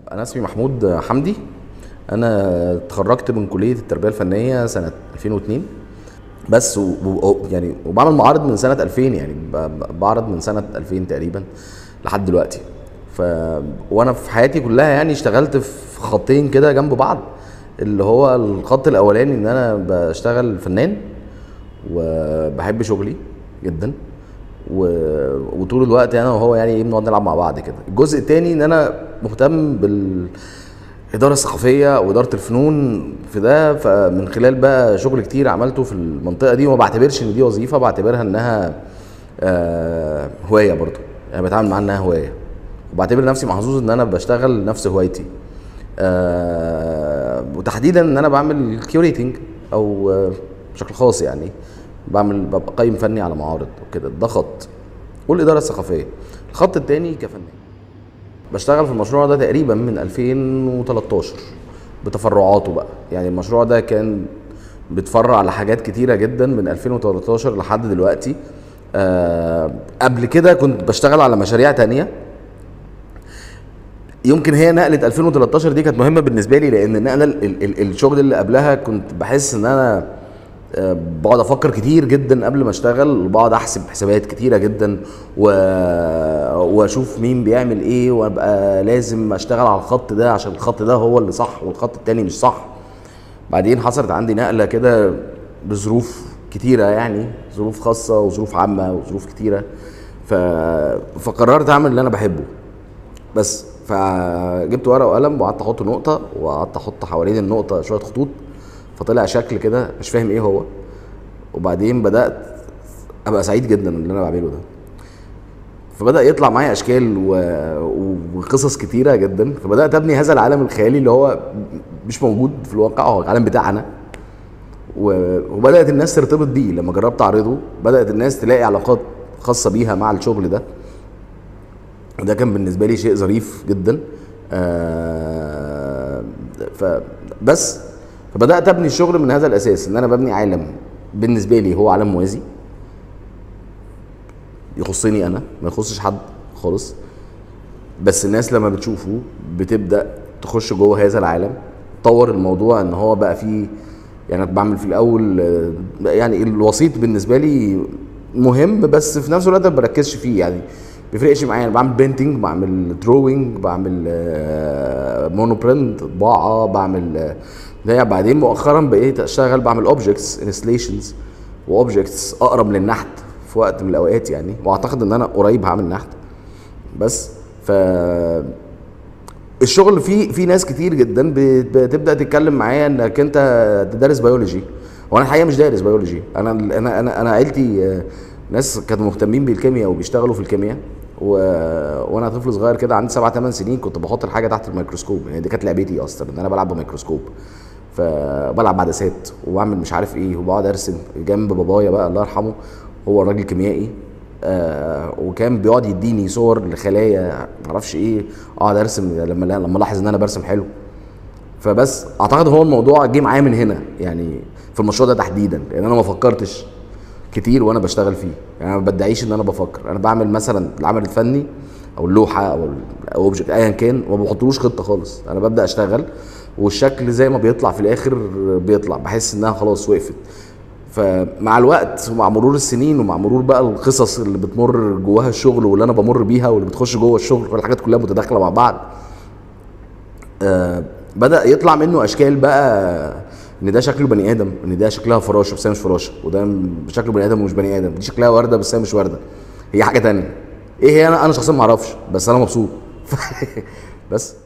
انا اسمي محمود حمدي انا اتخرجت من كليه التربيه الفنيه سنه 2002 بس و... و... يعني وبعمل معارض من سنه 2000 يعني ب... ب- بعرض من سنه 2000 تقريبا لحد دلوقتي ف وانا في حياتي كلها يعني اشتغلت في خطين كده جنب بعض اللي هو الخط الاولاني ان انا بشتغل فنان وبحب شغلي جدا و... وطول الوقت انا وهو يعني ايه بنقعد نلعب مع بعض كده الجزء التاني ان انا مهتم بالاداره الثقافيه واداره الفنون في ده فمن خلال بقى شغل كتير عملته في المنطقه دي وما بعتبرش ان دي وظيفه بعتبرها انها آه هوايه برضو يعني بتعامل معاها انها هوايه وبعتبر نفسي محظوظ ان انا بشتغل نفس هوايتي آه وتحديدا ان انا بعمل كيوريتنج او آه بشكل خاص يعني بعمل ببقى قيم فني على معارض وكده ده خط والاداره الثقافيه الخط التاني كفنان بشتغل في المشروع ده تقريبا من 2013 بتفرعاته بقى يعني المشروع ده كان بيتفرع على حاجات كتيره جدا من 2013 لحد دلوقتي آه قبل كده كنت بشتغل على مشاريع تانية يمكن هي نقله 2013 دي كانت مهمه بالنسبه لي لان النقله ال- ال- ال- الشغل اللي قبلها كنت بحس ان انا آه، بقعد افكر كتير جدا قبل ما اشتغل وبقعد احسب حسابات كتيره جدا و... واشوف مين بيعمل ايه وابقى لازم اشتغل على الخط ده عشان الخط ده هو اللي صح والخط التاني مش صح بعدين حصلت عندي نقله كده بظروف كتيره يعني ظروف خاصه وظروف عامه وظروف كتيره ف... فقررت اعمل اللي انا بحبه بس فجبت ورقه وقلم وقعدت احط نقطه وقعدت احط حوالين النقطه شويه خطوط فطلع شكل كده مش فاهم ايه هو وبعدين بدات ابقى سعيد جدا من اللي انا بعمله ده فبدا يطلع معايا اشكال و... وقصص كتيره جدا فبدات ابني هذا العالم الخيالي اللي هو مش موجود في الواقع هو العالم بتاعنا و... وبدات الناس ترتبط بيه لما جربت اعرضه بدات الناس تلاقي علاقات خاصه بيها مع الشغل ده وده كان بالنسبه لي شيء ظريف جدا آه فبس فبدات ابني الشغل من هذا الاساس ان انا ببني عالم بالنسبه لي هو عالم موازي يخصني انا ما يخصش حد خالص بس الناس لما بتشوفه بتبدا تخش جوه هذا العالم طور الموضوع ان هو بقى فيه يعني أنا بعمل في الاول آه، يعني الوسيط بالنسبه لي مهم بس في نفس الوقت ما بركزش فيه يعني بيفرقش معايا انا بعمل بينتنج بعمل دروينج بعمل مونو برنت طباعه بعمل آه، ده بعدين مؤخرا بقيت اشتغل بعمل اوبجكتس انستليشنز واوبجكتس اقرب للنحت في وقت من الاوقات يعني واعتقد ان انا قريب هعمل نحت بس ف الشغل فيه في ناس كتير جدا بت- بتبدا تتكلم معايا انك انت تدرس بيولوجي وانا الحقيقه مش دارس بيولوجي انا انا انا انا عيلتي آه، ناس كانوا مهتمين بالكيمياء وبيشتغلوا في الكيمياء و... وانا طفل صغير كده عندي سبع ثمان سنين كنت بحط الحاجه تحت الميكروسكوب يعني دي كانت لعبتي اصلا ان انا بلعب بميكروسكوب فبلعب بعدسات وبعمل مش عارف ايه وبقعد ارسم جنب بابايا بقى الله يرحمه هو راجل كيميائي آه وكان بيقعد يديني صور لخلايا معرفش ايه اقعد ارسم لما لما الاحظ ان انا برسم حلو فبس اعتقد هو الموضوع جه معايا من هنا يعني في المشروع ده تحديدا لان انا ما فكرتش كتير وانا بشتغل فيه يعني انا ما بدعيش ان انا بفكر انا بعمل مثلا العمل الفني او اللوحه او الاوبجكت ايا كان وما بحطلوش خطه خالص انا ببدا اشتغل والشكل زي ما بيطلع في الاخر بيطلع بحس انها خلاص وقفت فمع الوقت ومع مرور السنين ومع مرور بقى القصص اللي بتمر جواها الشغل واللي انا بمر بيها واللي بتخش جوه الشغل والحاجات كلها متداخله مع بعض آه بدا يطلع منه اشكال بقى ان ده شكله بني ادم ان ده شكلها فراشه بس هي مش فراشه وده شكله بني ادم ومش بني ادم دي شكلها ورده بس هي مش ورده هي حاجه تانية ايه هي انا انا شخصيا ما اعرفش بس انا مبسوط بس